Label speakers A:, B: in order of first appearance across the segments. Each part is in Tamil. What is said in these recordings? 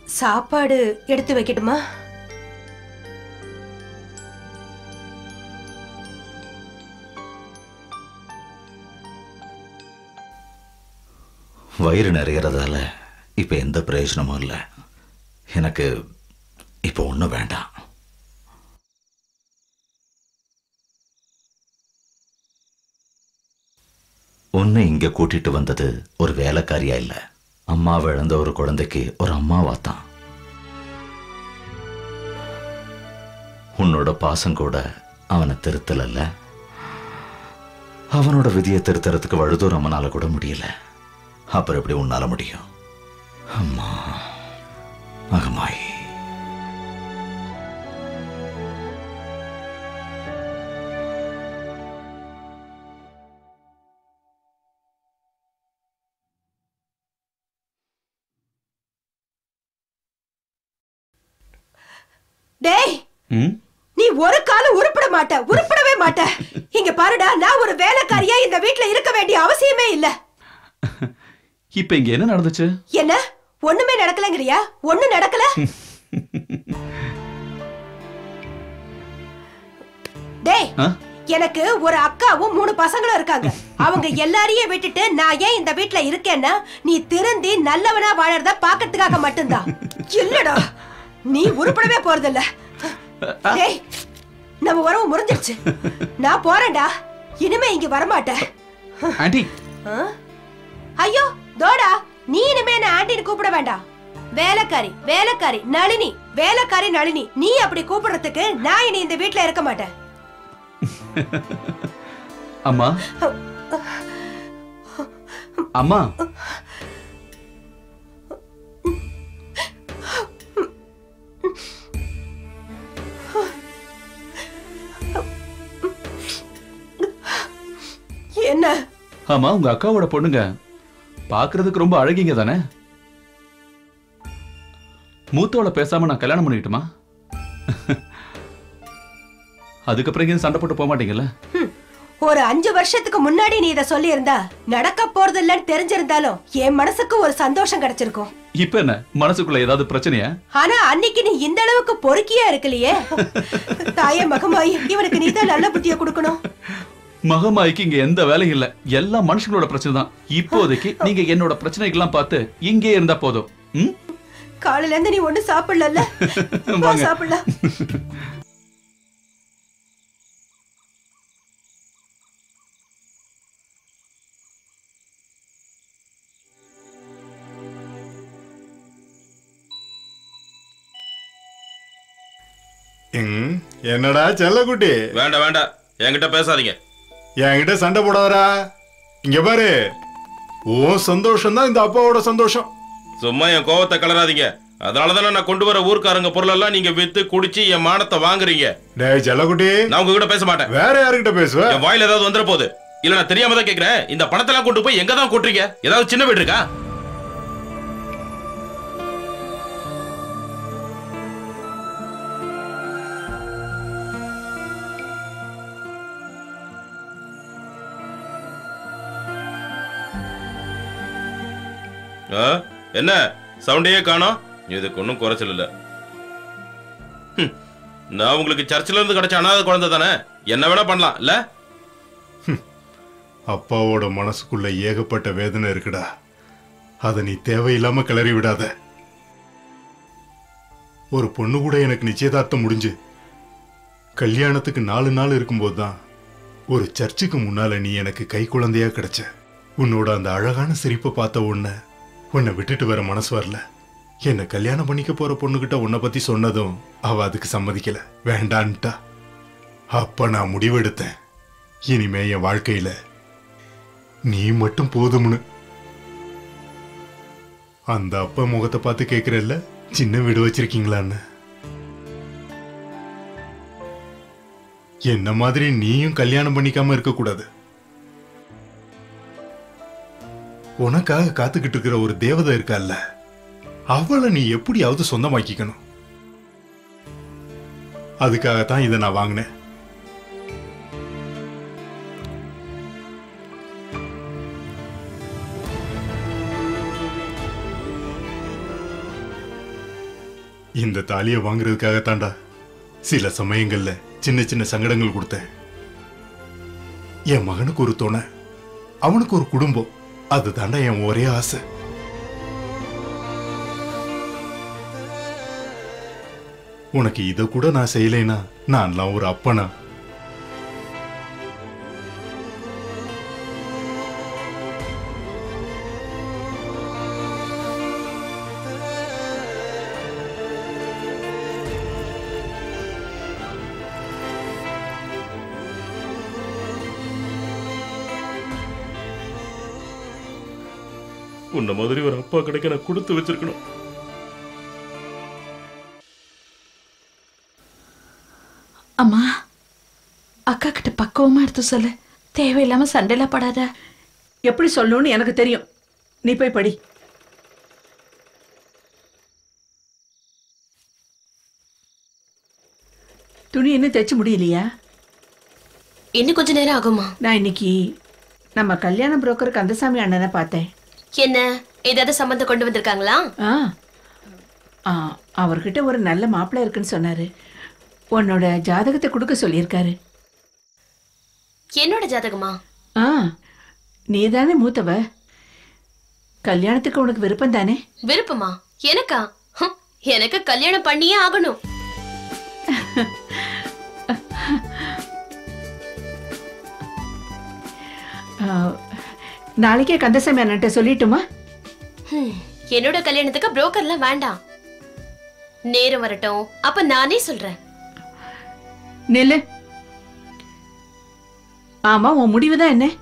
A: சாப்பாடு எடுத்து வைக்கட்டுமா
B: வயிறு நிறைகிறதால இப்போ எந்த பிரயோஜனமும் இல்லை எனக்கு இப்போ ஒன்றும் வேண்டாம் உன்னை இங்க கூட்டிட்டு வந்தது ஒரு வேலைக்காரியா இல்ல அம்மாவை இழந்த ஒரு குழந்தைக்கு ஒரு அம்மாவா தான் உன்னோட பாசம் கூட அவனை திருத்தலல்ல அவனோட விதியை திருத்தறதுக்கு வழுதூர் அம்மனால கூட முடியல அப்புறம் எப்படி உன்னால முடியும் அம்மா மகமாயி
A: டேய்
C: ம்
A: நீ ஒரு காலம் உருப்பட மாட்ட உருப்படவே மாட்ட இங்க பாருடா நான் ஒரு வேலைக்காரியா இந்த வீட்ல இருக்க வேண்டிய அவசியமே இல்ல
C: இப்போ இங்க என்ன நடந்துச்சு
A: என்ன ஒண்ணுமே நடக்கலங்கறியா ஒண்ணு நடக்கல டேய்
C: ஆ?
A: எனக்கு ஒரு அக்காவும் மூணு பசங்களும் இருக்காங்க அவங்க எல்லாரையும் விட்டுட்டு நான் ஏன் இந்த வீட்ல இருக்கேன்னா நீ திருந்தி நல்லவனா வாழறத பாக்கிறதுக்காக மட்டும்தான் இல்லடா நீ உருப்படவே போறதில்ல டேய் நம்ம உறவு முறிஞ்சிருச்சு நான் போறேன்டா இனிமே இங்க வரமாட்டேன்
C: ஆண்டி
A: ஆ? ஐயோ தோடா நீ இனிமே என்ன ஆண்டின்னு கூப்பிட வேண்டாம் வேலைக்காரி வேலைக்காரி நளினி வேலைக்காரி நளினி நீ அப்படி கூப்பிடுறதுக்கு நான் இனி இந்த வீட்ல இருக்க மாட்டேன்
C: அம்மா அம்மா
A: என்ன
C: ஆமா உங்க அக்காவோட பொண்ணுங்க பாக்குறதுக்கு ரொம்ப அழகிங்க தானே மூத்தவள பேசாம நான் கல்யாணம் பண்ணிக்கிட்டுமா அதுக்கப்புறம் இங்க சண்டை போட்டு போக மாட்டீங்கல்ல
A: ஹம், ஒரு அஞ்சு வருஷத்துக்கு முன்னாடி நீ இத சொல்லி இருந்தா நடக்க போறது இல்லைன்னு தெரிஞ்சிருந்தாலும் என் மனசுக்கு ஒரு சந்தோஷம் கிடைச்சிருக்கும்
C: இப்ப என்ன மனசுக்குள்ள ஏதாவது பிரச்சனையா
A: ஆனா அன்னைக்கு நீ இந்த அளவுக்கு பொறுக்கியா இருக்கலையே தாயே மகமாயி இவனுக்கு நீதான் நல்ல புத்திய கொடுக்கணும்
C: மகமாய்க்கு இங்க எந்த வேலையும் இல்ல எல்லாம் மனுஷங்களோட பிரச்சனை தான் இப்போதைக்கு நீங்க என்னோட பிரச்சனைகள்லாம் பார்த்து இங்கே இருந்தா போதும் ம்?
A: காலையில இருந்து நீ ஒண்ணு சாப்பிடல
C: வாங்க.
A: சாப்பிடலாம்
D: ம், என்னடா செல்லக்குட்டி
E: வேண்டாம் வேண்டாம் என்கிட்ட பேசாதீங்க
D: என்கிட்ட சண்டை போடாதடா இங்க பாரு உன் சந்தோஷம் தான் இந்த அப்பாவோட சந்தோஷம்
E: சும்மா என் கோவத்தை கலராதீங்க அதனால தானே நான் கொண்டு வர ஊர்க்காரங்க பொருளெல்லாம் நீங்க வித்து குடிச்சு என் மானத்தை வாங்குறீங்க
D: டேய் செல்லக்குட்டி
E: நான் உங்ககிட்ட பேச மாட்டேன்
D: வேற யாருக்கிட்ட பேசுவ
E: என் வாயில ஏதாவது வந்துட போகுது இல்ல நான் தெரியாம தான் கேக்குறேன் இந்த பணத்தெல்லாம் கொண்டு போய் எங்க தான் கொட்டுறீங்க ஏதாவது சின்ன வீடு இருக்கா ஆ? என்ன சவுண்டையே காணோம் இதுக்கு ஒன்றும் குறைச்சல் இல்ல ஹம். நான் உங்களுக்கு சர்ச்சில் இருந்து கிடைச்ச அனாதை குழந்தை தானே என்ன வேணா பண்ணலாம் இல்ல
D: அப்பாவோட மனசுக்குள்ள ஏகப்பட்ட வேதனை இருக்குடா அதை நீ தேவையில்லாம கிளறி விடாத ஒரு பொண்ணு கூட எனக்கு நிச்சயதார்த்தம் முடிஞ்சு கல்யாணத்துக்கு நாலு நாள் இருக்கும்போது தான் ஒரு சர்ச்சுக்கு முன்னால நீ எனக்கு கை குழந்தையா கிடைச்ச உன்னோட அந்த அழகான சிரிப்பை பார்த்த உன்னை உன்னை விட்டுட்டு வர மனசு வரல என்னை கல்யாணம் பண்ணிக்க போற பொண்ணுகிட்ட உன்னை பத்தி சொன்னதும் அவ அதுக்கு சம்மதிக்கல வேண்டான்ட்டா அப்ப நான் முடிவெடுத்தேன் இனிமே என் வாழ்க்கையில நீ மட்டும் போதும்னு அந்த அப்பா முகத்தை பார்த்து கேக்குறல்ல சின்ன வீடு வச்சிருக்கீங்களான்னு என்ன மாதிரி நீயும் கல்யாணம் பண்ணிக்காம இருக்க கூடாது உனக்காக காத்துக்கிட்டு இருக்கிற ஒரு தேவதை இருக்கால்ல அவளை நீ எப்படியாவது சொந்தமாக்கிக்கணும் அதுக்காகத்தான் இதை நான் வாங்கினேன் இந்த தாலியை வாங்குறதுக்காகத்தான்டா சில சமயங்கள்ல சின்ன சின்ன சங்கடங்கள் கொடுத்தேன் என் மகனுக்கு ஒரு துணை அவனுக்கு ஒரு குடும்பம் அது தாண்டா என் ஒரே ஆசை உனக்கு இதை கூட நான் செய்யலைனா நான்லாம் ஒரு அப்பனா
E: உன்ன மாதிரி ஒரு அப்பா கிடைக்க நான் கொடுத்து வச்சிருக்கணும்
F: அம்மா அக்கா கிட்ட பக்குவமா எடுத்து சொல்லு தேவையில்லாம சண்டையில படாத
G: எப்படி சொல்லணும்னு எனக்கு தெரியும் நீ போய் படி துணி இன்னும் தைச்சு முடியலையா
H: இன்னும் கொஞ்ச நேரம் ஆகுமா
G: நான் இன்னைக்கு நம்ம கல்யாண புரோக்கர் கந்தசாமி அண்ணனை பார்த்தேன்
H: என்ன ஏதாவது சம்மந்தம் கொண்டு வந்திருக்காங்களா
G: ஆ ஆ அவர்கிட்ட ஒரு நல்ல மாப்பிள்ளை இருக்குன்னு சொன்னாரு உன்னோட ஜாதகத்தை கொடுக்க சொல்லியிருக்காரு
H: என்னோட ஜாதகமா
G: ஆ நீதானே மூத்தவ கல்யாணத்துக்கு உனக்கு விருப்பம் தானே
H: விருப்பமா எனக்கா ஹம், எனக்கு கல்யாணம் பண்ணியே ஆகணும்
G: ஆ, நாளைக்கே கந்தசாமி அண்ணன்ட்ட சொல்லிட்டுமா
H: ஹம், என்னோட கல்யாணத்துக்கு புரோக்கர்லாம் வேண்டாம் நேரம் வரட்டும் அப்ப நானே சொல்றேன்
G: நெல்லு ஆமா உன் முடிவு தான் என்ன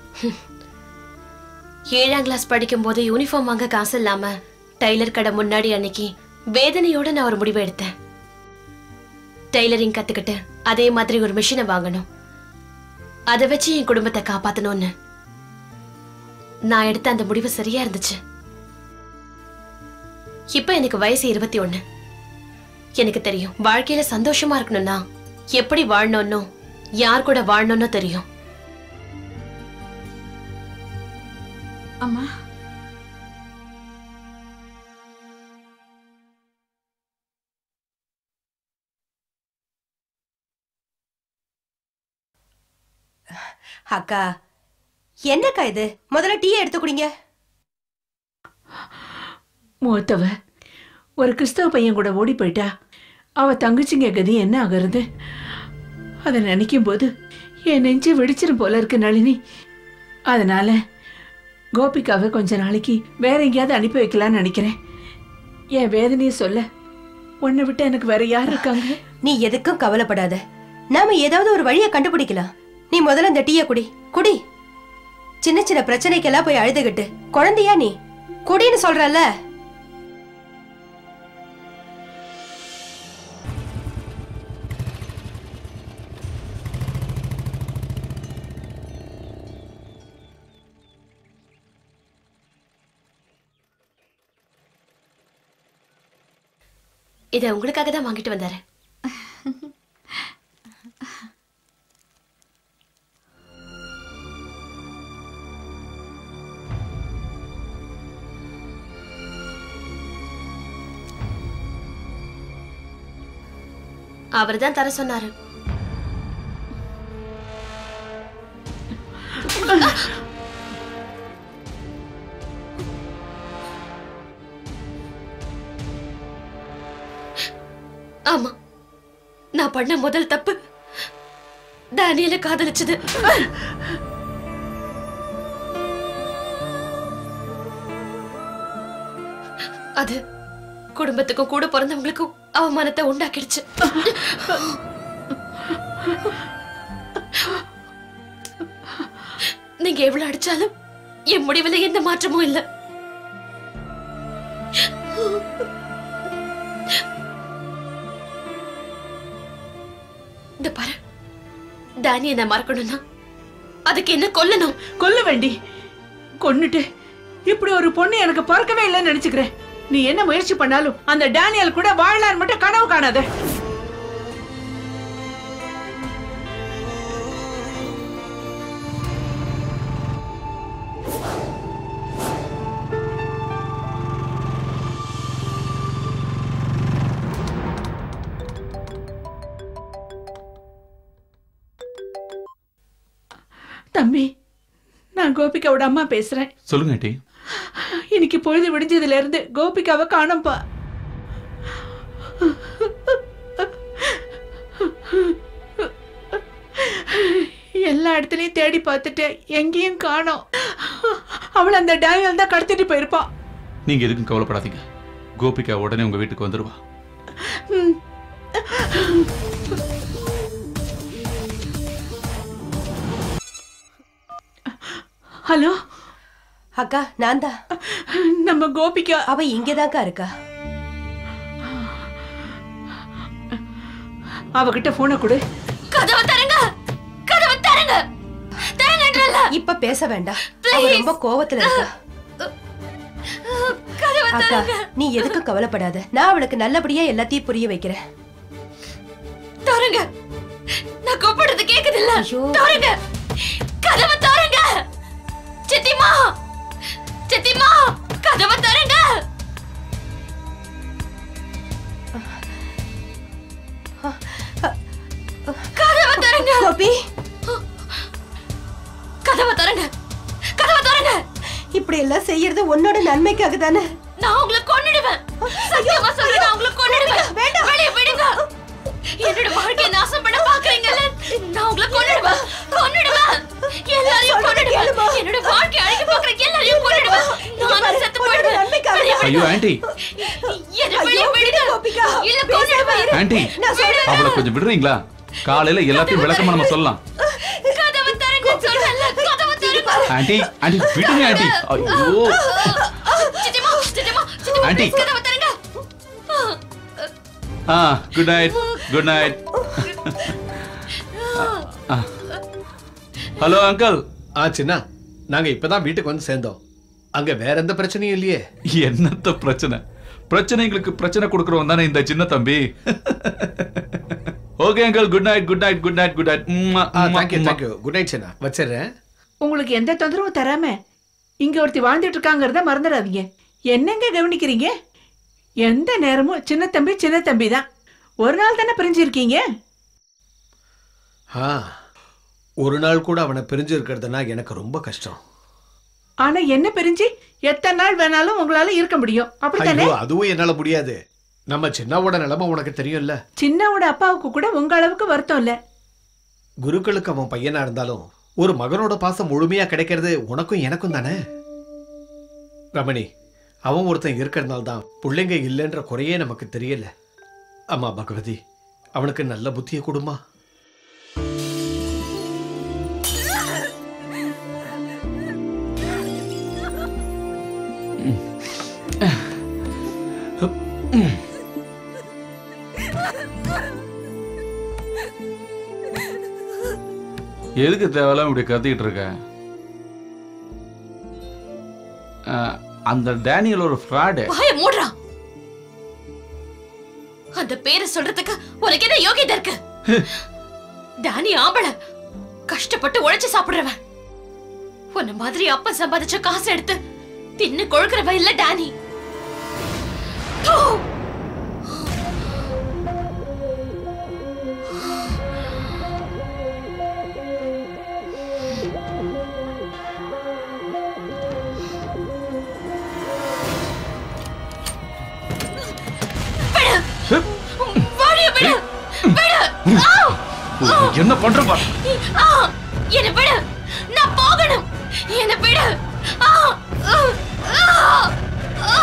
H: ஏழாம் கிளாஸ் படிக்கும் போது யூனிஃபார்ம் வாங்க காசு இல்லாம டைலர் கடை முன்னாடி அன்னைக்கு வேதனையோட நான் ஒரு முடிவு எடுத்தேன் டைலரிங் கத்துக்கிட்டு அதே மாதிரி ஒரு மிஷினை வாங்கணும் அதை வச்சு என் குடும்பத்தை காப்பாத்தணும்னு நான் எடுத்த அந்த முடிவு சரியா இருந்துச்சு இப்ப எனக்கு வயசு இருபத்தி ஒண்ணு எனக்கு தெரியும் வாழ்க்கையில சந்தோஷமா இருக்கணும்னா எப்படி வாழணும்னு யார் கூட வாழணும்னு தெரியும்
F: அம்மா
A: அக்கா என்னக்கா இது முதல்ல டீ எடுத்து குடிங்க
G: மூத்தவ ஒரு கிறிஸ்தவ பையன் கூட ஓடி போயிட்டா அவ தங்கச்சிங்க கதி என்ன ஆகிறது அதை நினைக்கும் போது என் நெஞ்சு வெடிச்சிரும் போல இருக்கு நளினி அதனால கோபிகாவை கொஞ்ச நாளைக்கு வேற எங்கேயாவது அனுப்பி வைக்கலாம்னு நினைக்கிறேன் என் வேதனையை சொல்ல உன்னை விட்டு எனக்கு வேற யார் இருக்காங்க
A: நீ எதுக்கும் கவலைப்படாத நாம ஏதாவது ஒரு வழியை கண்டுபிடிக்கலாம் நீ முதல்ல இந்த டீய குடி குடி சின்ன சின்ன பிரச்சனைக்கெல்லாம் போய் அழுதுகிட்டு குழந்தையா நீ குடின்னு சொல்றல்ல
H: இதை உங்களுக்காக தான் வாங்கிட்டு வந்தாரு அவர் தான் தர சொன்னாரு ஆமா நான் பண்ண முதல் தப்பு டேனியல காதலிச்சது அது குடும்பத்துக்கும் கூட பிறந்தவங்களுக்கும் அவமானத்தை உண்டாக்கிடுச்சு நீங்க எவ்வளவு அடிச்சாலும் என் முடிவுல எந்த மாற்றமும் இல்ல இந்த பாரு டேனி என்ன மறக்கணும்னா அதுக்கு என்ன கொல்லணும்
G: கொல்ல வேண்டி கொன்னுட்டு இப்படி ஒரு பொண்ணு எனக்கு பிறக்கவே இல்லைன்னு நினைச்சுக்கிறேன் நீ என்ன முயற்சி பண்ணாலும் அந்த டேனியல் கூட வாழலான்னு மட்டும் கனவு காணாத தம்பி நான் கோபிகாவோட அம்மா பேசுறேன்
C: சொல்லுங்க ஆண்டி
G: இன்னைக்கு பொழுது விடிஞ்சதுல இருந்து கோபிகாவை காணோம்ப்பா எல்லா இடத்துலயும் தேடி பார்த்துட்டேன் எங்கேயும் காணோம் அவளை அந்த டேனியல் தான் கடத்திட்டு போயிருப்பா
C: நீங்க எதுக்கும் கவலைப்படாதீங்க கோபிகா உடனே உங்க வீட்டுக்கு வந்துருவா
G: ம். ஹலோ
A: அக்கா நான் தான்
G: நம்ம கோபிகா
A: அவ இங்கதான்க்கா இருக்கா
G: அவகிட்ட போனை கொடு
H: கதவை தரங்க கதவை தரங்க தரங்கன்றல
A: இப்ப பேச வேண்டாம் அவ ரொம்ப கோவத்துல இருக்கா
H: கதவை
A: அக்கா நீ எதுக்கு கவலைப்படாத நான் அவளுக்கு நல்லபடியா எல்லாத்தையும் புரிய வைக்கிறேன்
H: தரங்க நான் கூப்பிடுறது கேக்குது இல்ல
A: ஐயோ.
H: தரங்க கதவை தரங்க சித்திமா சித்திமா கதவை தரங்க கதவை தரங்க
A: கோபி
H: கதவை தரங்க கதவை தரங்க
A: இப்படி எல்லாம் செய்யறது உன்னோட நன்மைக்காக தானே
H: நான் உங்களை கொன்னுடுவேன் சத்தியமா சொல்றேன் நான் உங்களை கொன்னுடுவேன்
A: வேண்டாம்.
H: வெளிய விடுங்க என்னோட வாழ்க்கையை நாசம் பண்ண பாக்குறீங்கல்ல நான் உங்களை கொன்னுடுவேன் கொன்னுடுவேன் எல்லாரையும் கொன்னுடுவேன் என்னோட வாழ்க்கையை அழிக்க பாக்குற எல்லாரையும் கொன்னுடுவேன் நான் செத்து போயிடுவேன்
A: நன்மைக்காக
H: வெளிய
A: தான்.
C: ஐயோ ஆண்டி
H: என்ன வெளிய
A: ஐயோ,
H: விடுங்க
A: கோபிகா.
H: இல்ல
A: பேசாம
H: கொன்னுடுவேன்
A: இரு.
C: ஆண்டி
A: நான் சொல்றேன்.
C: அவளை கொஞ்சம் விடுறீங்களா காலையில எல்லாத்தையும் விளக்கமா நம்ம சொல்லலாம்
H: கதவை தரங்க சொல்றேன்ல கதவை தரங்க
C: ஆண்டி ஆண்டி விடுங்க ஆண்டி ஐயோ
H: சித்திமா சித்திமா சித்திமா
C: ஆண்டி.
H: please கதவை தரங்க
C: ஆ good night good night hello uncle
I: ஆ சின்ன நாங்க இப்பதான் வீட்டுக்கு வந்து சேர்ந்தோம் அங்க வேற எந்த பிரச்சனையும் இல்லையே
C: என்னத்த பிரச்சனை பிரச்சனைகளுக்கு பிரச்சனை கொடுக்கறவன் தானே இந்த சின்ன தம்பி okay uncle good night good night good night good night
I: ஆ தேங்க்யூ தேங்க்யூ குட் நைட் சின்ன வச்சிடுறேன்
G: உங்களுக்கு எந்த தொந்தரவும் தராம இங்க ஒருத்தி வாழ்ந்துட்டு இருக்காங்கிறத மறந்துடாதீங்க என்னங்க கவனிக்கிறீங்க எந்த நேரமும் சின்ன தம்பி சின்ன தம்பி தான் ஒரு நாள் தானே பிரிஞ்சிருக்கீங்க
I: ஆ ஒரு நாள் கூட அவனை பிரிஞ்சு இருக்கிறதுனா எனக்கு ரொம்ப கஷ்டம்
G: ஆனா என்ன பிரிஞ்சு எத்தனை நாள் வேணாலும் உங்களால இருக்க முடியும் அப்படித்தானே
I: ஐயோ அதுவும் என்னால முடியாது நம்ம சின்னாவோட நிலைமை உனக்கு தெரியும்ல
G: சின்னாவோட அப்பாவுக்கு கூட உங்க அளவுக்கு வருத்தம் இல்ல
I: குருக்களுக்கு அவன் பையனா இருந்தாலும் ஒரு மகனோட பாசம் முழுமையா கிடைக்கிறது உனக்கும் எனக்கும் தானே ரமணி அவன் ஒருத்தன் இருக்கிறதுனால தான் பிள்ளைங்க இல்லைன்ற குறையே நமக்கு தெரியல அம்மா பகவதி அவனுக்கு நல்ல புத்தியை கொடுமா
C: எதுக்கு தேவையில்லாம இப்படி கத்திக்கிட்டு இருக்க ஆ, அந்த டேனியல் ஒரு ஃப்ராடு
H: வாய மூடுறா அந்த பேரை சொல்றதுக்கு உனக்கு என்ன யோகியதை இருக்கு டானி ஆம்பள கஷ்டப்பட்டு உழைச்சு சாப்பிடுறவன் உன்ன மாதிரி அப்பா சம்பாதிச்ச காசு எடுத்து தின்னு கொழுக்கிறவ இல்ல டானி தூ. விடு. வாடிய விடு. விடு. ஆ.
C: என்ன பண்ற பாரு
H: ஆ! என்னை விடு நான் போகணும் என்னை விடு ஆ! ஆ! ஆ! ஆ!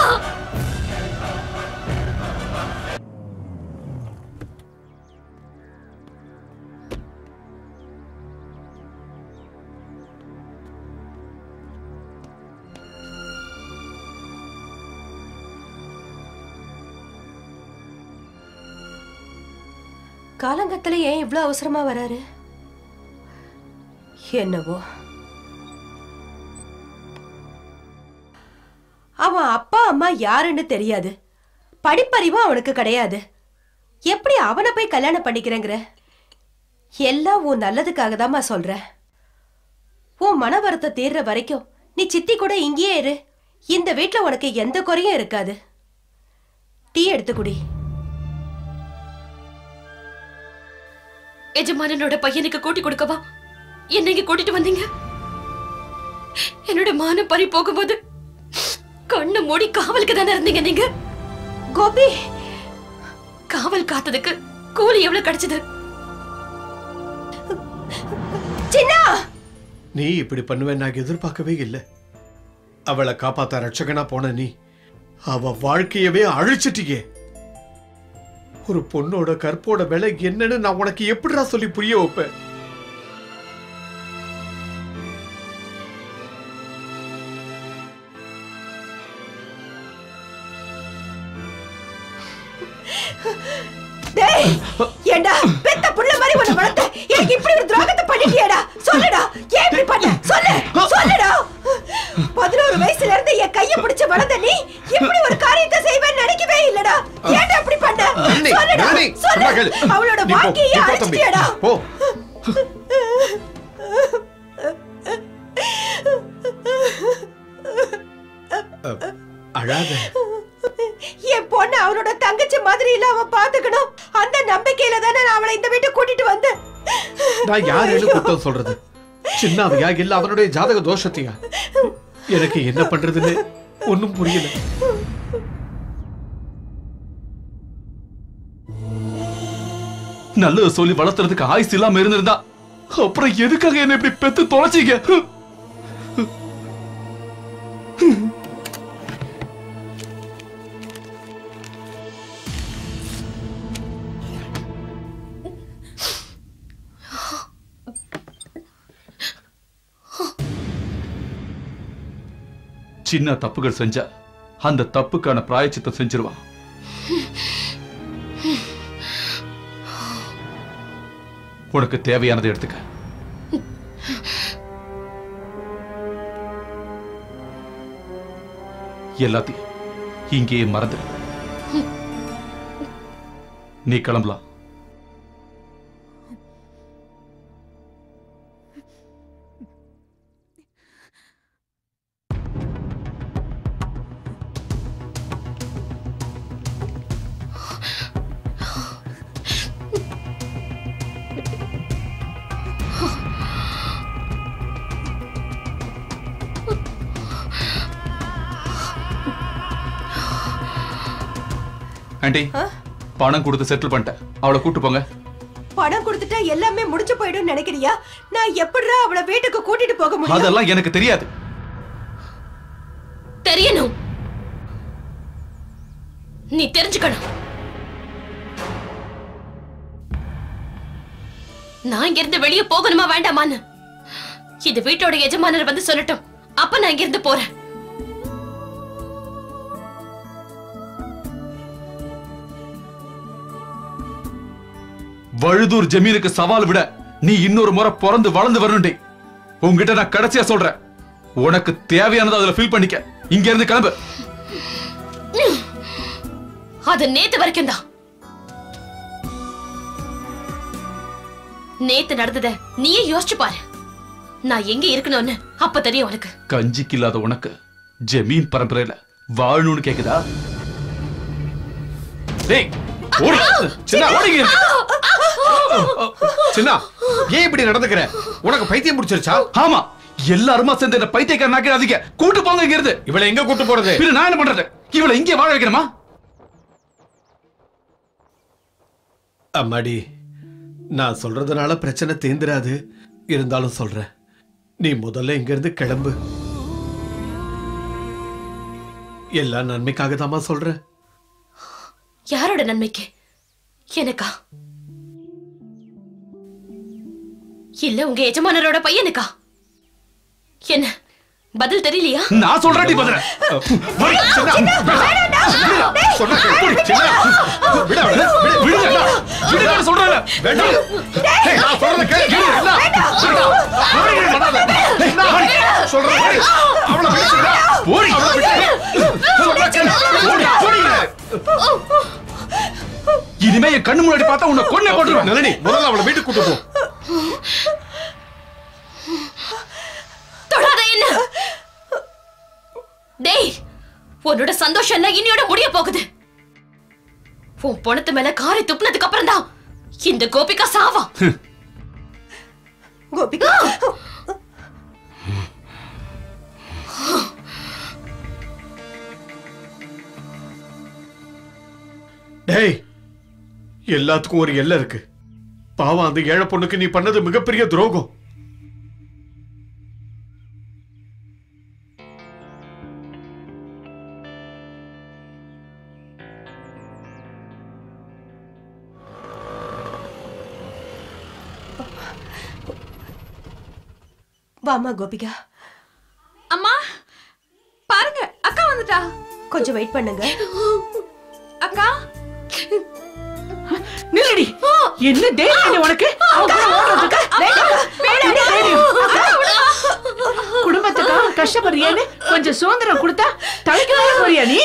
A: காலங்கத்துல ஏன் இவ்ளோ அவசரமா வராரு என்னவோ அவன் அப்பா அம்மா யாருன்னு தெரியாது படிப்பறிவும் அவனுக்கு கிடையாது எப்படி அவனை போய் கல்யாணம் பண்ணிக்கிறேங்கிற எல்லாம் உன் நல்லதுக்காக தாம்மா சொல்றேன் உன் மன வருத்தம் தீர்ற வரைக்கும் நீ சித்தி கூட இங்கேயே இரு இந்த வீட்ல உனக்கு எந்த குறையும் இருக்காது டீ எடுத்து குடி
H: எஜமானனோட பையனுக்கு கூட்டி கொடுக்கவா என்ன இங்க கூட்டிட்டு வந்தீங்க என்னோட மானம் பறி போகும்போது கண்ணு மூடி காவலுக்கு தானே இருந்தீங்க நீங்க
A: கோபி
H: காவல் காத்ததுக்கு கூலி எவ்வளவு கிடைச்சது
A: சின்னா
I: நீ இப்படி பண்ணுவேன் நான் எதிர்பார்க்கவே இல்லை அவளை காப்பாத்த ரட்சகனா போன நீ அவ வாழ்க்கையவே அழிச்சிட்டியே ஒரு பொண்ணோட கற்போட விலை என்னன்னு நான் உனக்கு எப்படிடா சொல்லி புரிய வைப்பேன்
A: டேய் ஏண்டா பெத்த புள்ள மாதிரி உன்னை வளர்த்த எனக்கு இப்படி ஒரு துரோகத்தை பண்ணிட்டியேடா சொல்லுடா ஏன் இப்படி பண்ண சொல்லு சொல்லுடா பதினோரு வயசுல இருந்து என் கைய பிடிச்சு வளர்ந்த நீ இப்படி ஒரு காரியத்தை செய்வேன்னு நினைக்கவே இல்லடா ஏன்டா இப்படி பண்ண
I: நளினி,
A: சொல்லுடா
I: நளினி, சொன்னா கேளு.
A: சொல்லு அவளோட
I: நீ போ,
A: வாழ்க்கையை
I: நீ போ தம்பி.
A: அழிச்சிட்டியேடா
I: போ அ, அழாத
A: என் பொண்ணு அவனோட தங்கச்சி மாதிரி இல்ல அவன் பாத்துக்கணும் அந்த நம்பிக்கையில தானே நான் அவளை இந்த வீட்டுக்கு கூட்டிட்டு வந்தேன்
I: நான் யாரேன்னு குத்தம் சொல்றது சின்னவையா இல்ல அவனுடைய ஜாதக தோஷத்தையா எனக்கு என்ன பண்றதுன்னு ஒண்ணும் புரியல
C: நல்லது சொல்லி வளர்த்துறதுக்கு ஆயுசு இல்லாம இருந்திருந்தா அப்புறம் எதுக்காக என்ன இப்படி பெத்து தொலைச்சீங்க சின்ன தப்புகள் செஞ்சா அந்த தப்புக்கான பிராயச்சித்தம் செஞ்சிருவான் உனக்கு தேவையானதை எடுத்துக்க எல்லாத்தையும் இங்கேயே மறந்துடு நீ கிளம்பலாம் ஆண்டி பணம் கொடுத்து செட்டில் பண்ணிட்டேன் அவளை கூட்டு போங்க
A: பணம் கொடுத்துட்டா எல்லாமே முடிஞ்சு போயிடும் நினைக்கிறியா நான் எப்படிடா அவளை வீட்டுக்கு கூட்டிட்டு போக முடியும்
C: அதெல்லாம் எனக்கு தெரியாது
H: தெரியணும் நீ தெரிஞ்சுக்கணும் நான் இங்க இருந்து வெளியே போகணுமா வேண்டாமான்னு இது வீட்டோட எஜமானர் வந்து சொல்லட்டும் அப்ப நான் இங்க இருந்து போறேன்
C: வழுதூர் ஜமீனுக்கு சவால் விட நீ இன்னொரு முறை பிறந்து வளர்ந்து வரணுண்டி உன்கிட்ட நான் கடைசியா சொல்றேன் உனக்கு தேவையானதை அதுல ஃபில் பண்ணிக்க இங்க இருந்து கிளம்பு
H: அது நேத்து வரைக்கும் தான் நேத்து நடந்தத நீயே யோசிச்சு பாரு நான் எங்க இருக்கணும்னு அப்ப தெரியும் உனக்கு
C: கஞ்சிக்கு இல்லாத உனக்கு ஜமீன் பரம்பரையில வாழணும்னு கேக்குதா டேய் ஓடி சின்ன ஓடிங்க
I: சின்ன ஏன் இப்படி நடந்துக்கிற உனக்கு பைத்தியம் பிடிச்சிருச்சா
C: ஆமா எல்லாருமா சேர்ந்து என்ன பைத்தியக்காரன் ஆக்கிறாதீங்க கூட்டு போங்க இங்க இருந்து
I: இவளை எங்க கூட்டு போறது
C: பின்ன நான் என்ன பண்றது இவளை இங்கே வாழ வைக்கணுமா
I: அம்மாடி நான் சொல்றதுனால பிரச்சனை தேந்திராது இருந்தாலும் சொல்றேன் நீ முதல்ல இங்க இருந்து கிளம்பு எல்லா நன்மைக்காக தாமா சொல்றேன்
H: யாரோட நன்மைக்கு எனக்கா இல்ல உங்க எஜமானரோட பையனுக்கா என்ன பதில் தெரியலையா
C: நான் சொல்றேன் பதில
I: சொன்னா கேளு. சின்ன, விடு அவளை, விடு,
C: விடுங்க விடுங்க சொல்றேன்
I: வேண்டாம். ஏய், நான் சொல்றதை கேளு, கேளு, என்ன? வேண்டாம். அவளை பண்ணாத. என்ன? சொல்றதை கேளு. அவளை விடு, சின்ன.
C: ஓடி
I: அவளை விடு. சொல்றதை கேளு. ஓடி, ஓடி.
C: இனிமே என் கண்ணு முன்னாடி பார்த்தா உன்னை கொன்னே போட்டுருவேன்
I: நளினி முதல்ல அவளை வீட்டுக்கு கூட்டு போ
H: தொடாத என்ன டேய் உன்னோட சந்தோஷம் எல்லாம் இனியோட முடிய போகுது உன் பணத்து மேல காரை துப்புனதுக்கு அப்புறம் தான் இந்த கோபிகா சாவா
A: கோபிகா
I: டேய் எல்லாத்துக்கும் ஒரு எல்லை இருக்கு பாவம் அந்த ஏழை பொண்ணுக்கு நீ பண்ணது மிகப்பெரிய துரோகம்
A: வாமா கோபிகா
F: அம்மா பாருங்க அக்கா வந்துட்டா
A: கொஞ்சம் வெயிட் பண்ணுங்க
F: அக்கா
G: நில்லடி என்ன தைரியம் உனக்கு அவ கூட ஓடுறதுக்கு? என்ன தைரியம்? குடும்பத்துக்காக கஷ்டப்படுறியான்னு கொஞ்சம் சுதந்திரம் கொடுத்தா தலைக்கு மேல போறியா நீ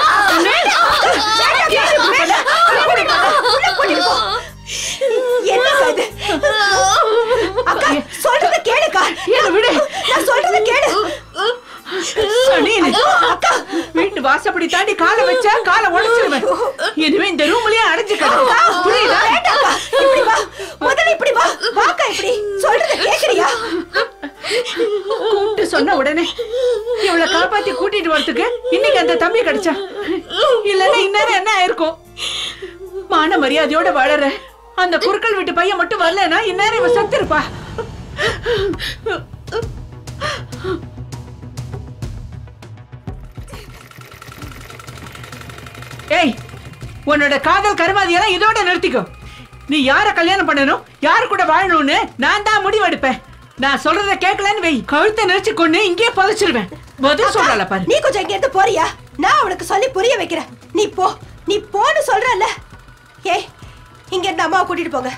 A: என்ன இது அக்கா சொல்றத கேளுக்கா
G: என்ன விடு
A: நான் சொல்றத கேளு
G: சனியனே. வீட்டு வாசப்படி தாண்டி காலை வச்சா காலை உடைச்சிருவேன் இனிமே இந்த ரூம்லயே அடைஞ்சு கிடக்கு புரியுதா
A: வேண்டாக்கா இப்படி வா முதல்ல இப்படி வா வாக்கா இப்படி சொல்றத கேக்குறியா
G: கூப்பிட்டு சொன்ன உடனே இவளை காப்பாத்தி கூட்டிட்டு வரதுக்கு இன்னைக்கு அந்த தம்பி கிடைச்சா இல்லன்னா இந்நேரம் என்ன ஆயிருக்கும் மான மரியாதையோட வாழற அந்த குறுக்கள் வீட்டு பையன் மட்டும் வரலன்னா இந்நேரம் இவ செத்து இருப்பா ஏய் உன்னோட காதல் கருமாதியெல்லாம் இதோட நிறுத்திக்கோ நீ யார கல்யாணம் பண்ணணும் யாரு கூட வாழணும்னு நான் தான் முடிவெடுப்பேன் நான் சொல்றத கேட்கலன்னு வை கழுத்தை நெரிச்சு கொண்டு இங்கேயே புதைச்சிருவேன் பதில் சொல்றாள பாரு
A: நீ கொஞ்சம் இங்க இருந்து போறியா நான் அவளுக்கு சொல்லி புரிய வைக்கிறேன் நீ போ நீ போன்னு சொல்றல்ல ஏய் இங்க இருந்து அம்மாவை கூட்டிட்டு போங்க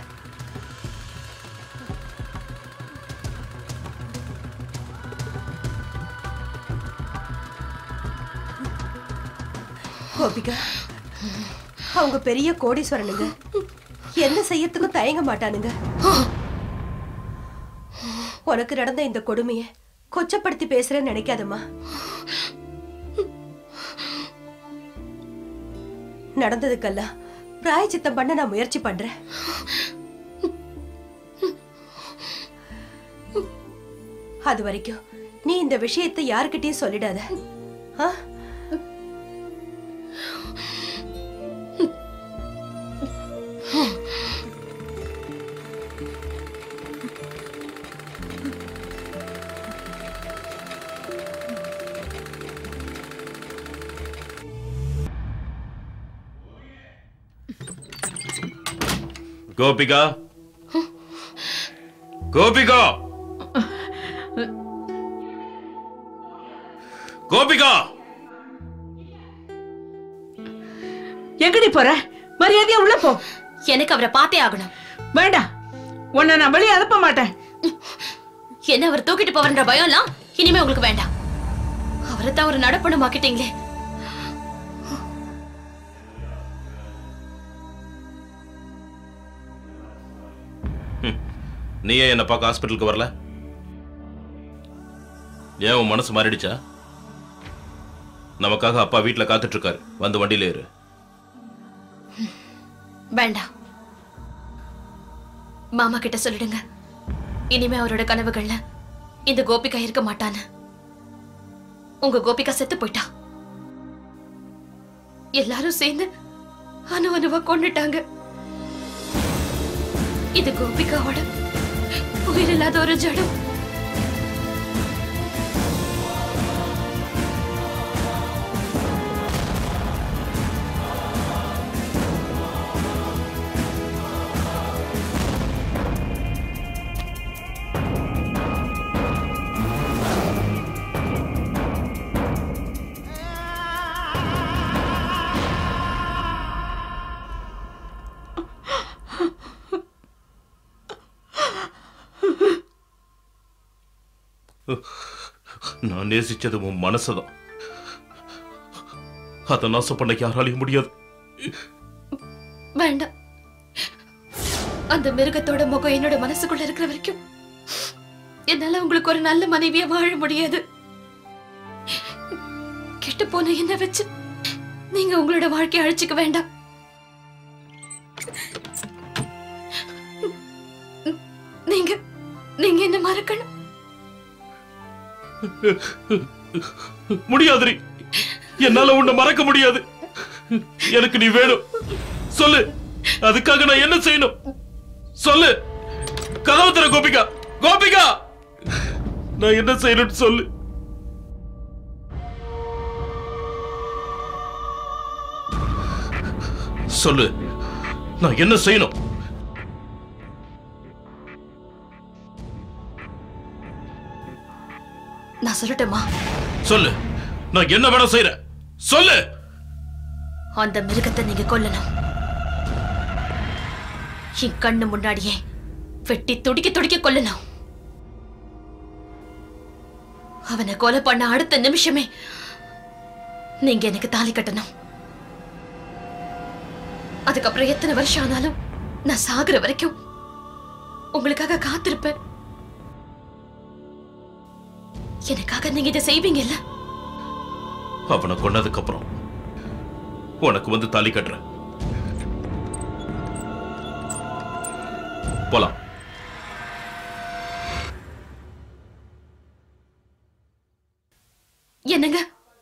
A: கோபிகா அவங்க பெரிய கோடீஸ்வரனுங்க என்ன செய்யறதுக்கும் தயங்க மாட்டானுங்க உனக்கு நடந்த இந்த கொடுமைய கொச்சப்படுத்தி பேசுறேன்னு நினைக்காதம்மா நடந்ததுக்கெல்லாம் பிராயச்சித்தம் பண்ண நான் முயற்சி பண்றேன் அது வரைக்கும் நீ இந்த விஷயத்தை யாருக்கிட்டயும் சொல்லிடாத ஆ?
E: கோபிகா கோபிகா கோபிகா
G: எங்கடி போற மரியாதையா உள்ள போ
H: எனக்கு அவரை பார்த்தே ஆகணும்
G: வேண்டாம் உன்னை நான் வெளியே அனுப்ப மாட்டேன்
H: என்ன அவர் தூக்கிட்டு போவன்ற பயம்லாம் இனிமே உங்களுக்கு வேண்டாம் அவரை தான் ஒரு நடப்பணம் ஆக்கிட்டீங்களே
E: நீ ஏன் என்ன பார்க்க ஹாஸ்பிட்டலுக்கு வரல ஏன் உன் மனசு மாறிடுச்சா நமக்காக அப்பா வீட்டில் காத்துட்டு இருக்காரு வந்து வண்டியில ஏறு
H: வேண்டாம் மாமா கிட்ட சொல்லிடுங்க இனிமே அவரோட கனவுகள்ல இந்த கோபிகா இருக்க மாட்டான்னு உங்க கோபிகா செத்து போயிட்டா எல்லாரும் சேர்ந்து அணு அணுவா கொண்டுட்டாங்க இது கோபிகாவோட உயிரில்லாத ஒரு ஜடம்
E: நான் நேசிச்சது உன் மனசுதான் அதை நாசம் பண்ண யாராலையும் முடியாது
H: வேண்டாம் அந்த மிருகத்தோட முகம் என்னோட மனசுக்குள்ள இருக்கிற வரைக்கும் என்னால உங்களுக்கு ஒரு நல்ல மனைவியா வாழ முடியாது கெட்டு போன என்ன வச்சு நீங்க உங்களோட வாழ்க்கையை அழிச்சுக்க வேண்டாம் நீங்க நீங்க மறக்கணும்
E: முடியாதுரி என்னால உன்னை மறக்க முடியாது எனக்கு நீ வேணும் சொல்லு அதுக்காக நான் என்ன செய்யணும் சொல்லு கதவு தர கோபிகா கோபிகா நான் என்ன செய்யணும்னு சொல்லு சொல்லு நான் என்ன செய்யணும்
H: நான் சொல்லட்டுமா
E: சொல்லு நான் என்ன வேணும் செய்யறேன் சொல்லு
H: அந்த மிருகத்தை நீங்க கொல்லணும் என் கண்ணு முன்னாடியே வெட்டி துடிக்க துடிக்க கொல்லணும் அவனை கொலை பண்ண அடுத்த நிமிஷமே நீங்க எனக்கு தாலி கட்டணும் அதுக்கப்புறம் எத்தனை வருஷம் ஆனாலும் நான் சாகுற வரைக்கும் உங்களுக்காக காத்திருப்பேன் எனக்காக நீங்க இதை செய்வீங்கல்ல
E: அவனை கொன்னதுக்கு அப்புறம் உனக்கு வந்து தாலி கட்டுறேன் போலாம்
H: என்னங்க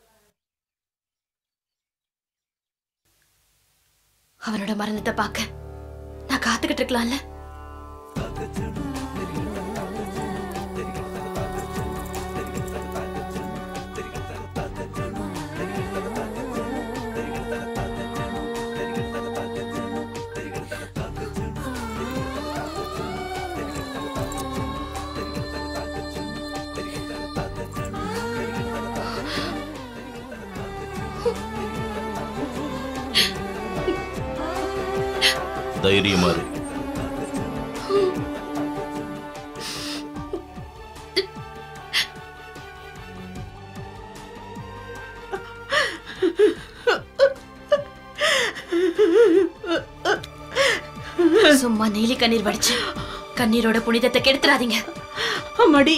H: அவனோட மரணத்தை பார்க்க நான் காத்துக்கிட்டு இருக்கலாம்ல
E: தைரியமா இரு
H: சும்மா நீலி கண்ணீர் வடிச்சு கண்ணீரோட புனிதத்தை கெடுத்துறாதீங்க
G: அம்மாடி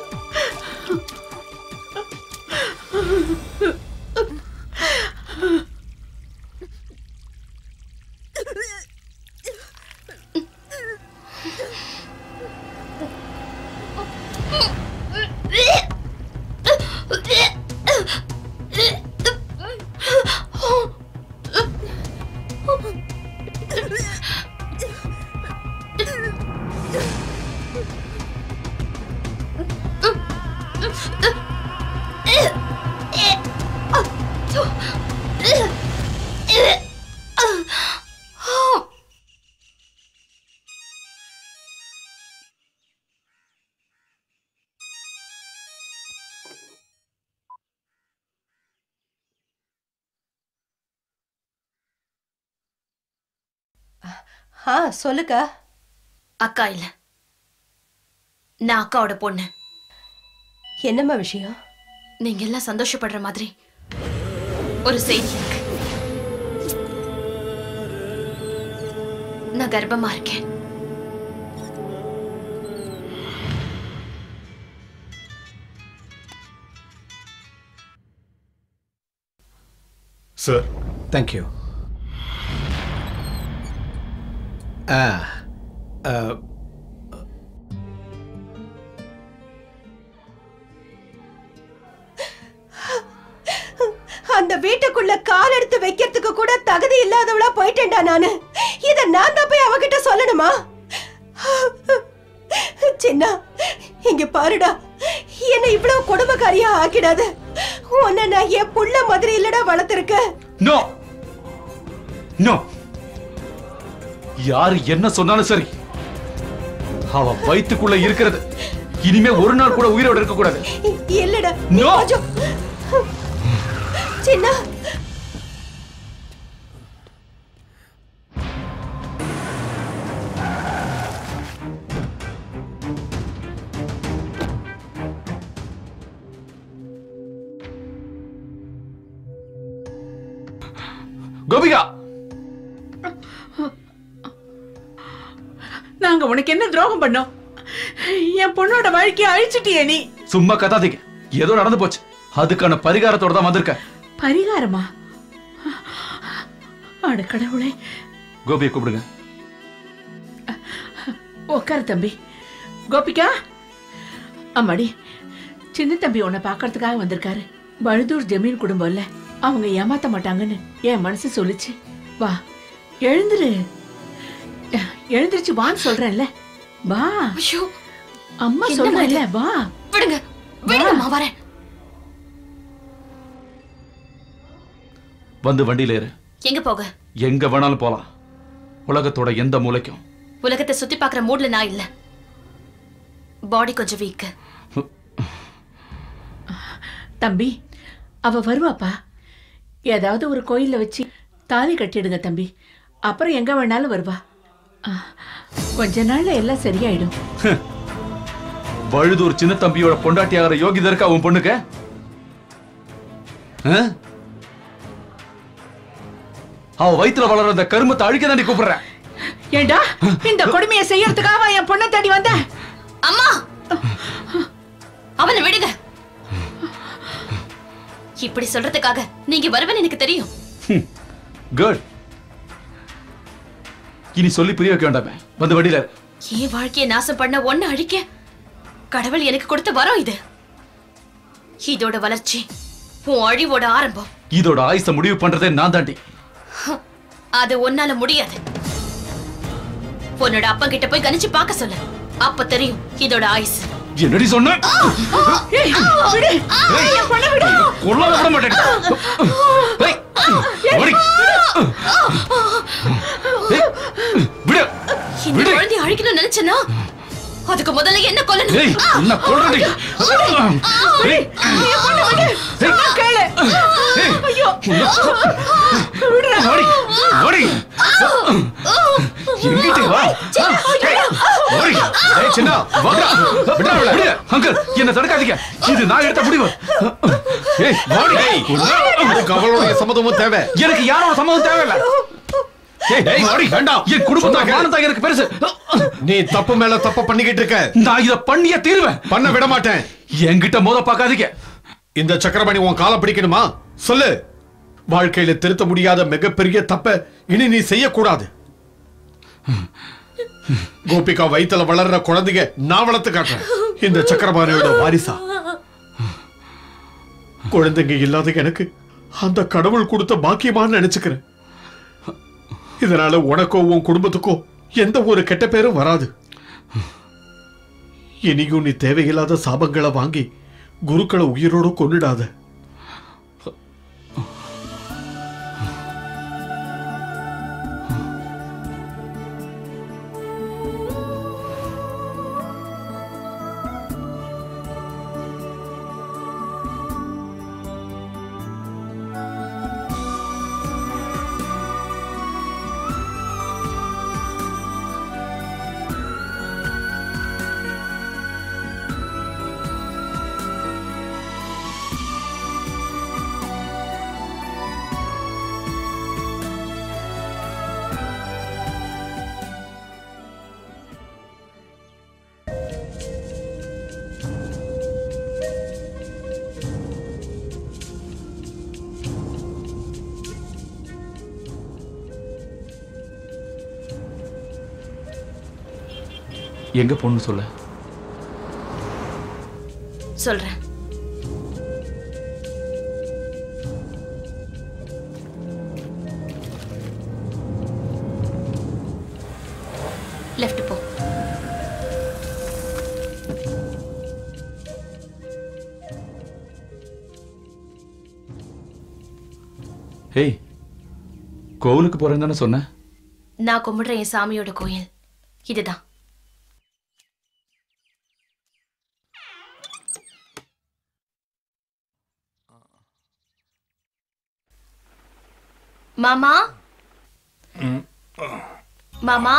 A: ஆ சொல்லுக்கா
H: அக்கா இல்ல நான் அக்காவோட பொண்ணு
A: என்னம்மா விஷயம்
H: நீங்க எல்லாம் சந்தோஷப்படுற மாதிரி ஒரு செய்தி இருக்கு நான் கர்ப்பமா இருக்கேன்
D: சார்
I: தேங்க்யூ ஆ ஆ,
A: அந்த வீட்டுக்குள்ள கால் எடுத்து வைக்கிறதுக்கு கூட தகுதி இல்லாதவளா போயிட்டேன்டா நானு இத நான் தான் போய் அவகிட்ட சொல்லணுமா சின்ன இங்க பாருடா என்ன இவ்வளவு கொடுமைக்காரியா ஆக்கிடாத உன்னை நான் என் புள்ள மாதிரி இல்லடா வளர்த்திருக்கேன்
C: நோ நோ யாரு என்ன சொன்னாலும் சரி அவ வயித்துக்குள்ள இருக்கிறது இனிமே ஒரு நாள் கூட உயிரோட இருக்க கூடாது
A: இல்லடா நீ
C: No.
A: கொஞ்சம் சின்ன
C: கோபிகா
G: நாங்க உனக்கு என்ன துரோகம் பண்ணோம் என் பொண்ணோட வாழ்க்கையை அழிச்சிட்டியே நீ
C: சும்மா கத்தாதீங்க ஏதோ நடந்து போச்சு அதுக்கான பரிகாரத்தோட தான் வந்திருக்கேன்
G: பரிகாரமா அட கடவுளே
C: கோபியை கூப்பிடுங்க
G: உட்காரு தம்பி கோபிகா அம்மாடி சின்ன தம்பி உன்னை பார்க்கறதுக்காக வந்திருக்காரு பழுதூர் ஜமீன் குடும்பம் இல்ல அவங்க ஏமாத்த மாட்டாங்கன்னு என் மனசு சொல்லுச்சு வா எழுந்துரு எ- எழுந்திருச்சு வான்னு சொல்றேன்ல வா
H: ஐயோ
G: அம்மா
H: என்னம்மா
G: சொல்றேன்ல
H: இது?
G: வா
H: விடுங்க விடுங்கம்மா வரேன்
C: வந்து வண்டியில ஏறு
H: எங்க போக
C: எங்க வேணாலும் போலாம் உலகத்தோட எந்த மூலைக்கும்
H: உலகத்தை சுத்தி பார்க்குற மூட்ல நான் இல்ல பாடி கொஞ்சம் வீக்
G: தம்பி அவ வருவாப்பா ஏதாவது ஒரு கோயில்ல வச்சு தாலி கட்டிடுங்க தம்பி அப்புறம் எங்க வேணாலும் வருவா ஆ, கொஞ்ச நாள்ல எல்லாம் சரியாயிடும்
C: வழுதூர் சின்ன தம்பியோட பொண்டாட்டியாகிற யோகிதா இருக்கா உன் பொண்ணுக்கு ஆ? அவ வயித்துல வளர்ற அந்த கருமத்தை அழிக்க தாண்டி கூப்பிடுறேன்
G: ஏண்டா இந்த கொடுமையை செய்யறதுக்காக என் பொண்ணை தேடி வந்த
H: அம்மா அவனை விடுங்க இப்படி சொல்றதுக்காக நீங்க வருவேன்னு எனக்கு தெரியும்
C: குட் இனி சொல்லி புரிய வைக்க வேண்டாமே வந்து வண்டியில ஏறு.
H: என் வாழ்க்கையை நாசம் பண்ண ஒண்ணு அழிக்க கடவுள் எனக்கு கொடுத்த வரம் இது இதோட வளர்ச்சி உன் அழிவோட ஆரம்பம்
C: இதோட ஆயுச முடிவு பண்றதே நான் தாண்டி
H: அது உன்னால முடியாது உன்னோட அப்பா கிட்ட போய் கணிச்சு பார்க்க சொல்லு அப்ப தெரியும் இதோட ஆயுசு
C: என்னடி சொன்ன
G: ஏய், விடு. என் பொண்ணை விடு.
C: கொல்லாம விட மாட்டேன் ஏய், ஓடி. ஏய், விடு
H: இந்த
C: விடு.
H: குழந்தைய அழிக்கணும்னு நினைச்சேன்னா அதுக்கு முதல்ல என்ன கொல்லணும்
C: ஏய் உன்னை கொல்றடி ஏய்,
G: என் பொண்ணை விடு. சொன்னா கேளு.
C: ஏய்,
G: ஐயோ. விடுடா.
C: ஓடி ஓடி எங்கிட்ட வா ஏய், ஓடி ஏய் சின்ன வாடா விடா விடு அங்கிள் என்ன தடுக்காதீங்க இது நான் எடுத்த முடிவு ஏய் ஓடி
I: அதுக்கு அவளுடைய சம்மதமும் தேவை
C: எனக்கு யாரோட சம்மதம் தேவையில்ல ஏய் ஏய் ஓடி வேண்டாம் என் குடும்பத்தோட மானம் தான் எனக்கு பெருசு
I: நீ தப்பு மேல தப்பு பண்ணிக்கிட்டு இருக்க
C: நான் இத பண்ணியே தீருவேன்
I: பண்ண விட மாட்டேன்
C: என்கிட்ட மோத பார்க்காதீங்க
I: இந்த சக்கரபாணி உன் காலை பிடிக்கணுமா சொல்லு வாழ்க்கையில திருத்த முடியாத மிகப்பெரிய தப்ப இனி நீ செய்யக்கூடாது கோபிகா வயித்துல வளர்ற குழந்தைங்க நான் வளர்த்து காட்டுறேன் இந்த சக்கரபாணியோட வாரிசா குழந்தைங்க இல்லாத எனக்கு அந்த கடவுள் கொடுத்த பாக்கியமான்னு நினைச்சுக்கிறேன் இதனால உனக்கோ உன் குடும்பத்துக்கோ எந்த ஒரு கெட்ட பேரும் வராது இனியும் நீ தேவையில்லாத சாபங்களை வாங்கி குருக்களை உயிரோடு கொன்னுடாத
C: எங்க பொண்ணு சொல்ல
H: சொல்றேன் லெஃப்ட் போ
C: ஹேய் கோவிலுக்கு போறேன்னு தானே சொன்ன
H: நான் கும்பிடுற என் சாமியோட கோயில் இதுதான் மாமா மாமா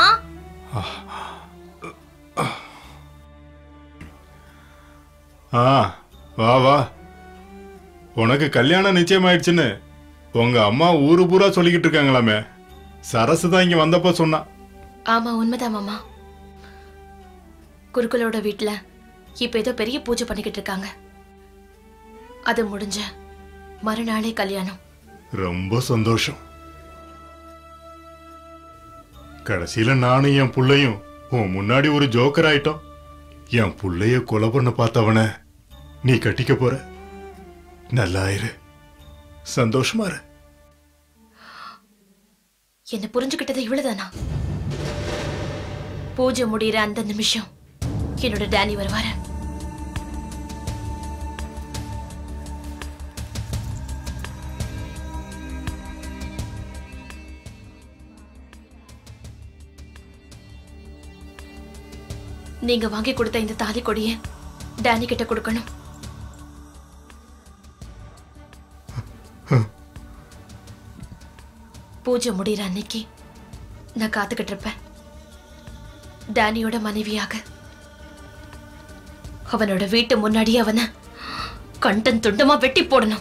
D: ஆ வா வா உனக்கு கல்யாணம் நிச்சயமாயிடுச்சுன்னு உங்க அம்மா ஊரு பூரா சொல்லிக்கிட்டு இருக்காங்களாமே சரசு தான் இங்க வந்தப்ப சொன்னா
H: ஆமா உண்மைதான் மாமா குருக்களோட வீட்ல இப்ப ஏதோ பெரிய பூஜை பண்ணிக்கிட்டு இருக்காங்க அது முடிஞ்ச மறுநாளே கல்யாணம்
D: ரொம்ப சந்தோஷம் கடைசியில நானும் என் புள்ளையும் உன் முன்னாடி ஒரு ஜோக்கர் ஆயிட்டோம் என் புள்ளைய கொலை பண்ண பார்த்தவன நீ கட்டிக்க போற நல்லா இரு சந்தோஷமா இரு
H: என்ன புரிஞ்சுக்கிட்டது இவ்வளவுதானா பூஜை முடியிற அந்த நிமிஷம் என்னோட டேனி வருவாரு நீங்க வாங்கி கொடுத்த இந்த தாலி கொடிய டேனி கிட்ட கொடுக்கணும் பூஜை முடியிற அன்னைக்கு நான் காத்துக்கிட்டு இருப்பேன் டேனியோட மனைவியாக அவனோட வீட்டு முன்னாடி அவனை கண்டன் துண்டமா வெட்டி போடணும்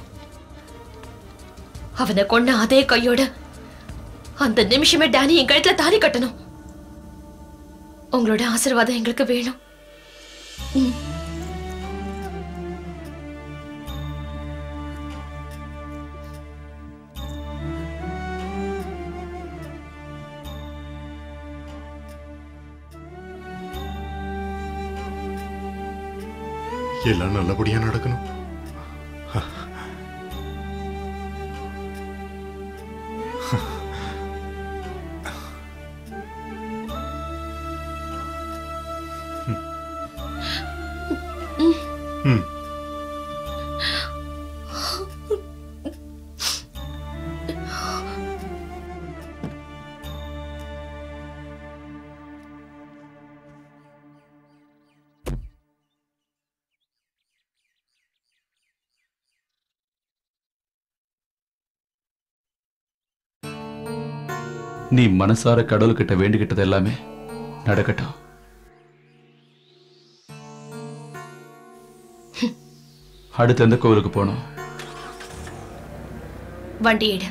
H: அவனை கொன்ன அதே கையோட அந்த நிமிஷமே டேனி என் கழுத்துல தாலி கட்டணும் உங்களோட ஆசீர்வாதம் எங்களுக்கு வேணும் ம்.
D: எல்லாம் நல்லபடியா நடக்கணும் ம்
C: நீ மனசார கடவுள்கிட்ட வேண்டிக்கிட்டது எல்லாமே நடக்கட்டும் அடுத்து எந்த கோவிலுக்கு போனோம்
H: வண்டி எடு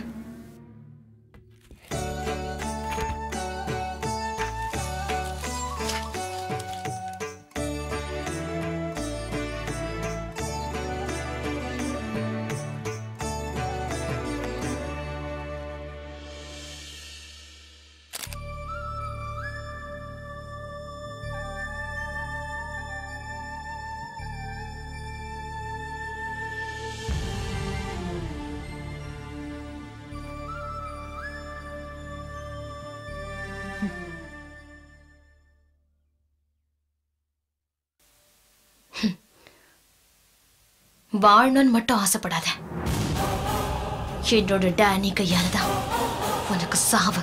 H: வாழணும்னு மட்டும் ஆசைப்படாத என்னோட டேனி கையால தான் உனக்கு சாவு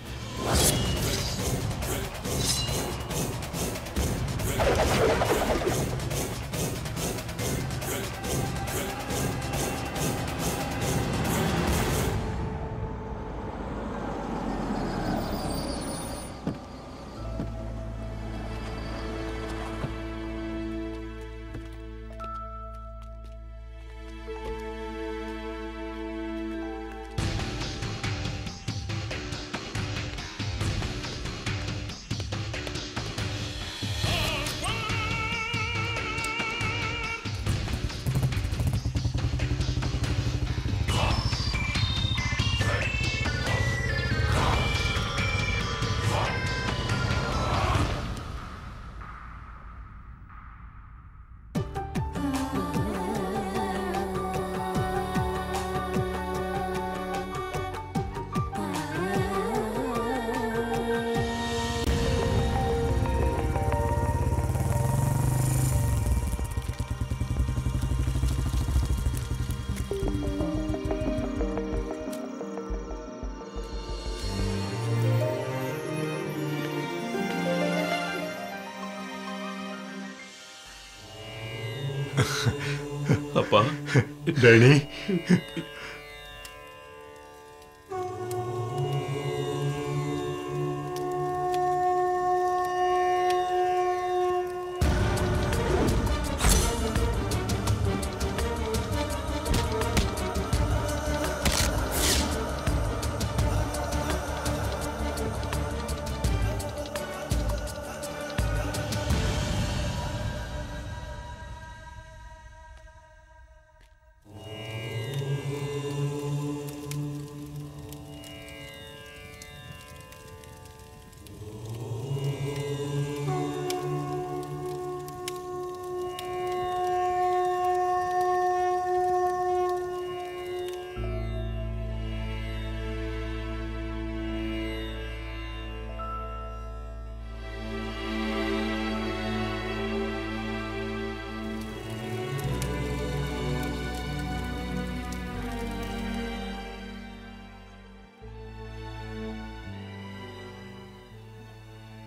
E: அப்பா
D: டேனி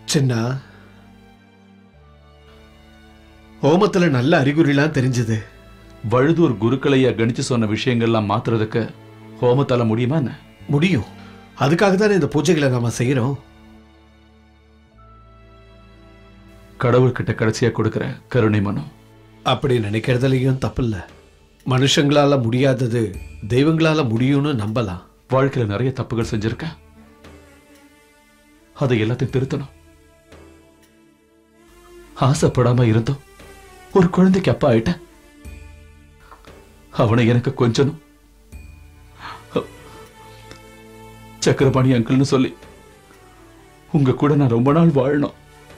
I: சின்ன ஹோமத்துல நல்ல அறிகுறிலாம் தெரிஞ்சது
C: வழுதூர் குருக்களைய கணிச்சு சொன்ன விஷயங்கள்லாம் மாத்துறதுக்கு ஹோமத்தால முடியுமா என்ன
I: முடியும் அதுக்காக தானே இந்த பூஜைகளை நாம செய்யறோம்
C: கடவுள்கிட்ட கடைசியா கொடுக்கிற கருணை மனு
I: அப்படி நினைக்கிறதுலயும் தப்பில்ல மனுஷங்களால முடியாதது தெய்வங்களால முடியும்னு நம்பலாம்
C: வாழ்க்கையில நிறைய தப்புகள் செஞ்சிருக்கேன் அதை எல்லாத்தையும் திருத்தணும் ஆசைப்படாம இருந்தோம் ஒரு குழந்தைக்கு அப்பா ஆயிட்டேன் அவனை எனக்கு கொஞ்சணும் சக்கரபாணி அங்கிள்னு சொல்லி உங்க கூட நான் ரொம்ப நாள் வாழணும்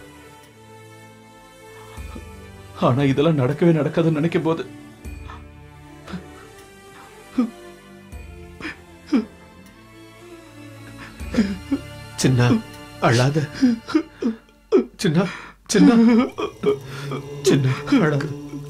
C: ஆனா இதெல்லாம் நடக்கவே நடக்காதுன்னு நினைக்கும் போது
I: சின்ன அழாத சின்ன சின்ன சின்ன அழாத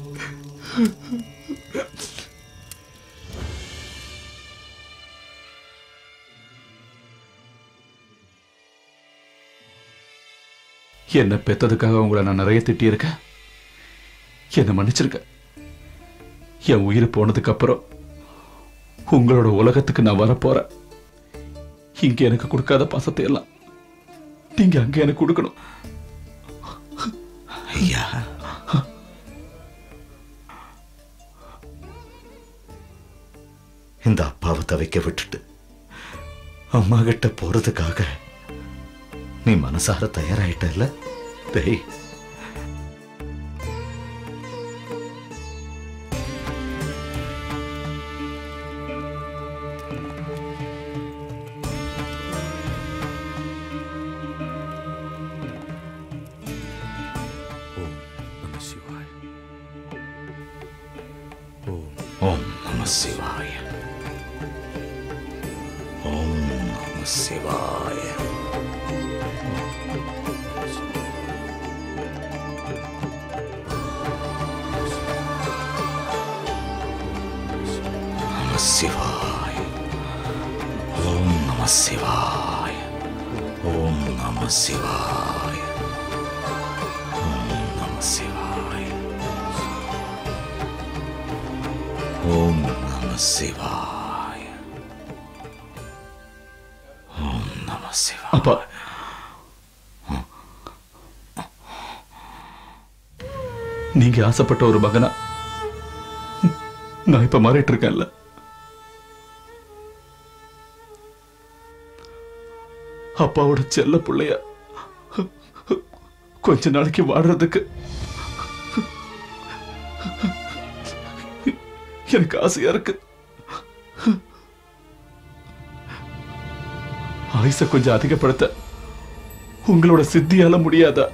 C: என்ன பெத்ததுக்காக உங்களை நான் நிறைய திட்டியிருக்கேன் என்னை மன்னிச்சிருக்க என் உயிர் போனதுக்கு அப்புறம் உங்களோட உலகத்துக்கு நான் வரப்போறேன் இங்க எனக்கு கொடுக்காத பாசத்தை எல்லாம் நீங்க அங்க எனக்கு கொடுக்கணும்
B: ஐயா இந்த அப்பாவை தவிக்க விட்டுட்டு அம்மா கிட்ட போறதுக்காக நீ மனசார தயாராயிட்டல்ல டேய் ஓம் நம சிவாய ஓம் நம சிவாய நம சிவாய ஓம் நம சிவாய ஓம் நம சிவாய ஓம் நம சிவாய ஓம் நம சிவாய ஓம் நம சிவாய
C: அப்பா நீங்க ஆசைப்பட்ட ஒரு மகனா நான் இப்ப மாறிட்டு இருக்கேன்ல அப்பாவோட செல்ல பிள்ளைய கொஞ்ச நாளைக்கு வாடுறதுக்கு எனக்கு ஆசையா இருக்கு ஆயுச கொஞ்சம் அதிகப்படுத்த உங்களோட சித்தியால முடியாதா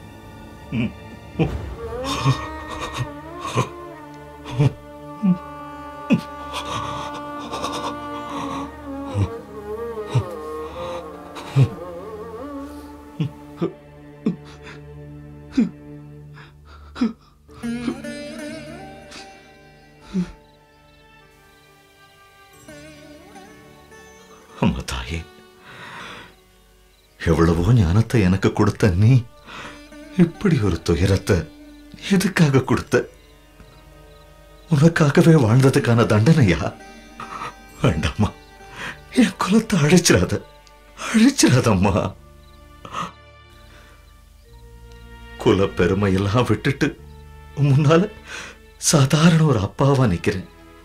B: அம்மா தாயே எவ்வளவோ ஞானத்தை எனக்கு கொடுத்த நீ இப்படி ஒரு துயரத்தை எதுக்காக கொடுத்த உனக்காகவே வாழ்ந்ததுக்கான தண்டனையா வேண்டாம்மா என் குலத்தை அழிச்சிடாத அழிச்சிடாதம்மா குல பெருமையெல்லாம் விட்டுட்டு உன் முன்னால சாதாரண ஒரு அப்பாவா நிக்கிறேன்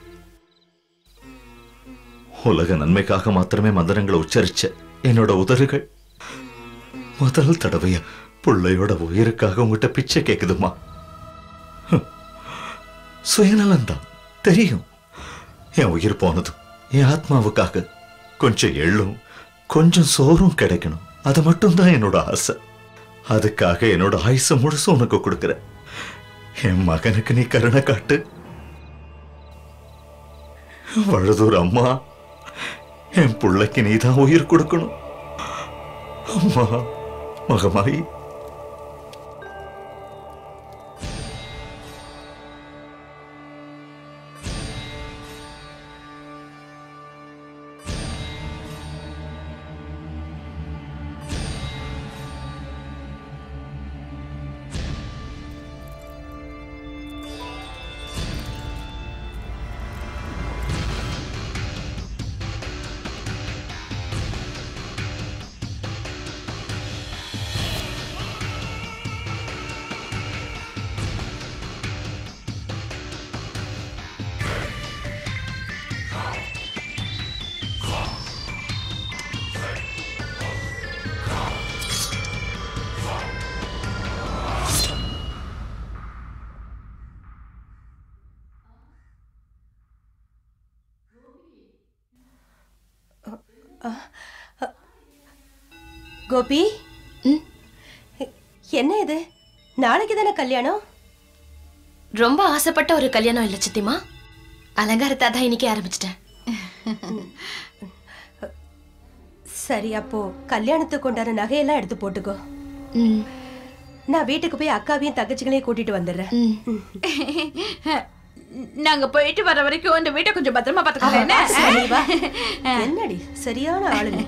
B: உலக நன்மைக்காக மாத்திரமே மந்திரங்களை உச்சரிச்ச என்னோட உதறுகள் முதல் தடவையா பிள்ளையோட உயிருக்காக உங்ககிட்ட பிச்சை கேக்குதுமா ஹம். சுயநலம்தான் தெரியும் என் உயிர் போனதும் என் ஆத்மாவுக்காக கொஞ்சம் எள்ளும் கொஞ்சம் சோறும் கிடைக்கணும் அது மட்டும்தான் என்னோட ஆசை அதுக்காக என்னோட ஆயுச முழுசு உனக்கு கொடுக்குறேன் என் மகனுக்கு நீ கருணை காட்டு வழுதூர் அம்மா என் பிள்ளைக்கு நீ தான் உயிர் கொடுக்கணும் அம்மா மகமாயி
A: கோபி
H: ம்?
A: என்ன இது நாளைக்கு தானே கல்யாணம்
H: ரொம்ப ஆசைப்பட்ட ஒரு கல்யாணம் இல்ல சித்திமா அலங்காரத்தை தான் இன்னைக்கு ஆரம்பிச்சிட்டேன்
A: சரி அப்போ கல்யாணத்துக்கு கொண்டாட நகையெல்லாம் எடுத்து போட்டுக்கோ
H: ம்
A: நான் வீட்டுக்கு போய் அக்காவையும் தங்கச்சிகளையும் கூட்டிட்டு வந்துடுறேன்
H: ம்
F: நாங்க போயிட்டு வர வரைக்கும் இந்த வீட்டை கொஞ்சம் பத்திரமா பாத்துக்கோங்க என்ன
A: சரி, வா. என்னடி சரியான ஆளு நீ.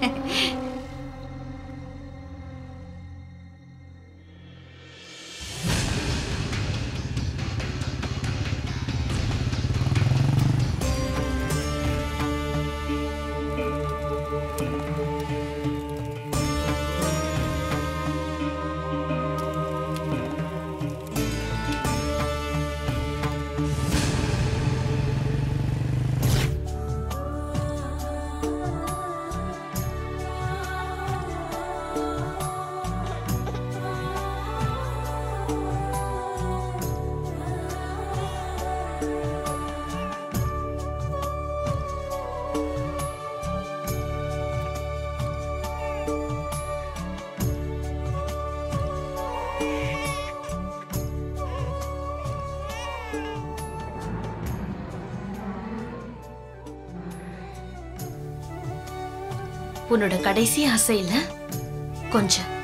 H: உன்னோட கடைசி ஆசை இல்ல கொஞ்சம்